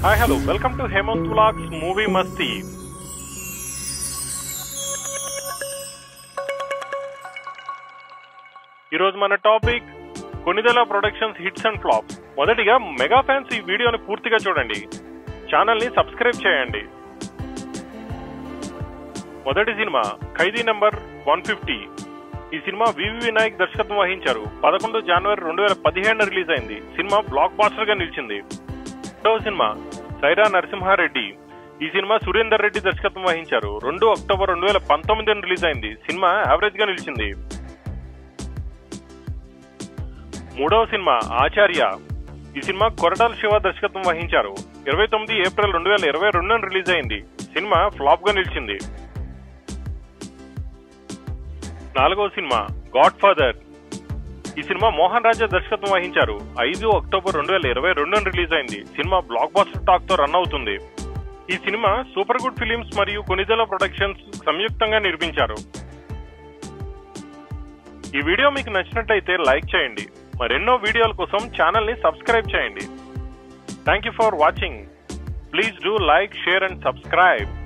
hi hello welcome to Hemanth vlogs movie Masti ఈరోజు మన topic Konidela productions hits and flops మొదటిగా mega fans ఈ వీడియోని పూర్తిగా చూడండి ఛానల్ ని సబ్స్క్రైబ్ చేయండి మొదటి సినిమా ఖైదీ నంబర్ వన్ ఫిఫ్టీ ఈ సినిమా వివి వినాయక్ దర్శకత్వం వహించారు పదకొండు జనవరి రెండు వేల పదిహేను రిలీజ్ అయింది సినిమా బ్లాక్ బాస్టర్ గా నిలిచింది రెండవ సినిమా సైరా నరసింహారెడ్డి ఈ సినిమా సురేందర్ రెడ్డి దర్శకత్వం వహించారు రెండు అక్టోబర్ రెండు వేల పంతొమ్మిదిన రిలీజ్ అయింది సినిమా యావరేజ్ గా నిలిచింది మూడవ సినిమా ఆచార్య ఈ సినిమా కొరటాల శివ దర్శకత్వం వహించారు ఇరవై తొమ్మిది ఏప్రిల్ రెండు వేల ఇరవై రెండున రిలీజ్ అయింది సినిమా ఫ్లాప్ గా నిలిచింది నాలుగవ సినిమా గాడ్ ఫాదర్ ఈ సినిమా మోహన్ రాజా దర్శకత్వం వహించారు ఐదు అక్టోబర్ రెండు వేల ఇరవై రెండున రిలీజ్ అయింది సినిమా బ్లాక్ బాస్టర్ టాక్ తో రన్ అవుతుంది ఈ సినిమా సూపర్ గుడ్ ఫిలిమ్స్ మరియు కొనిదెల ప్రొడక్షన్స్ సంయుక్తంగా నిర్మించారు ఈ వీడియో మీకు నచ్చినట్లయితే లైక్ చేయండి మరెన్నో వీడియోల కోసం ఛానల్ ని సబ్స్క్రైబ్ చేయండి thank you for watching please do like share and subscribe